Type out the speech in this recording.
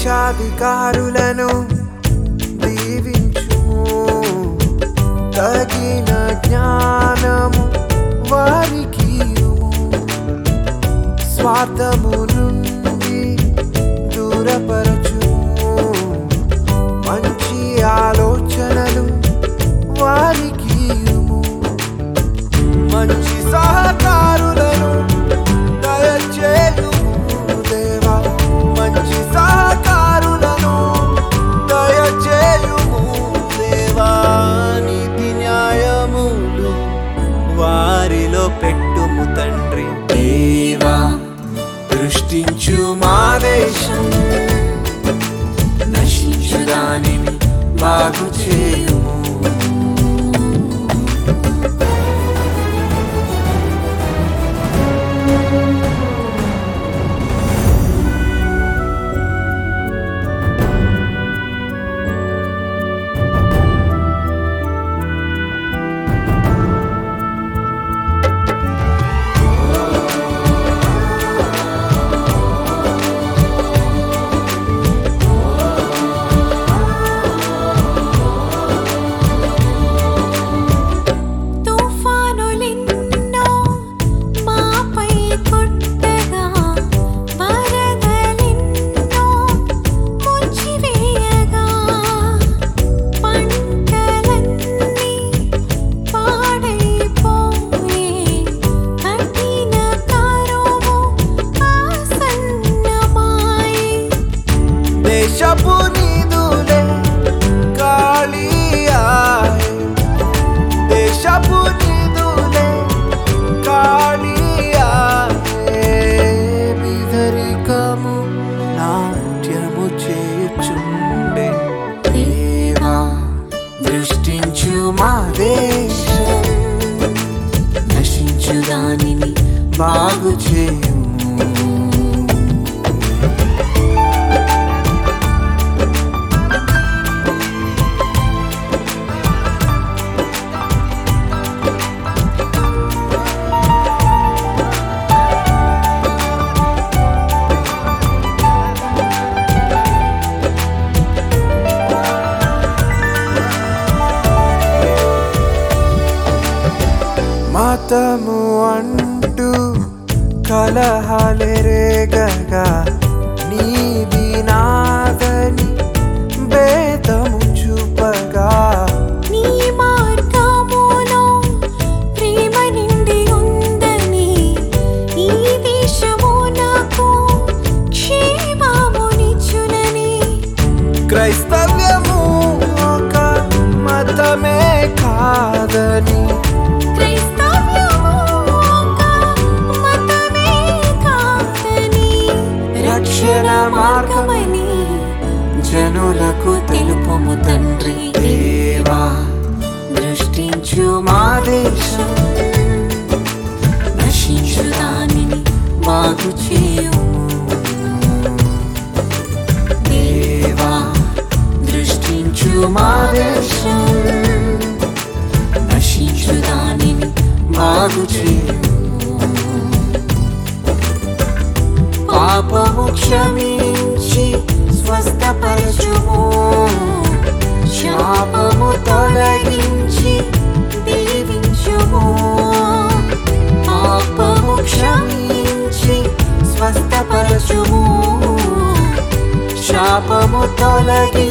దేశాధికారులను దీవించుము తగిన జ్ఞానము వారికి ఇయ్యుము. స్వార్థము నుండి దూరపరచుము మంచి ఆలోచనలు వారికి ఇయ్యుము. మంచి సహకారులను దయచేయుము దేవా మంచి సహకారులను దయచేయుము దేవా నీతి న్యాయములు వారిలో పెట్టుము తండ్రి దేవా దృష్టించు మా దేశం నశించు దానిని బాగు చేయుము తుఫానులెన్నో మాపై కొట్టగా వరదలెన్నో ముంచివేయగా పంటలన్నీ పాడైపోయే కఠిన కరువు ఆసన్నమాయే దేశపు నిధులే గాలి ఆయే. దేశపు నిధులే గాలి ఆయే. బిదరికము నాట్యము చేయుచుండే దేవా దృష్టించు మా దేశం నశించు దానిని బాగు చేయుము మతము అంటూ కలహాలెరేగగా నీది నాదని భేదము చూపగా నీ మార్గములో ప్రేమ నిండి ఉందని ఈ దేశము నాకు క్షేమమునిచ్చునని క్రైస్తవ్యము ఒక మతమే కాదని క్రైస్తవ్యము ఒక మతమే కాదని రక్షణ మార్గమని జనులకు తెలుపుము తండ్రి దేవా దృష్టించు మా దేశం నశించు దానిని బాగు చేయుము దేవా దృష్టించు మా దేశం నశించు దానిని బాగు చేయుము పాపము క్షమించి స్వస్థపరచుము శాపము తొలగించి దీవించుము పాపము క్షమించి స్వస్థపరచుము శాపము తొలగి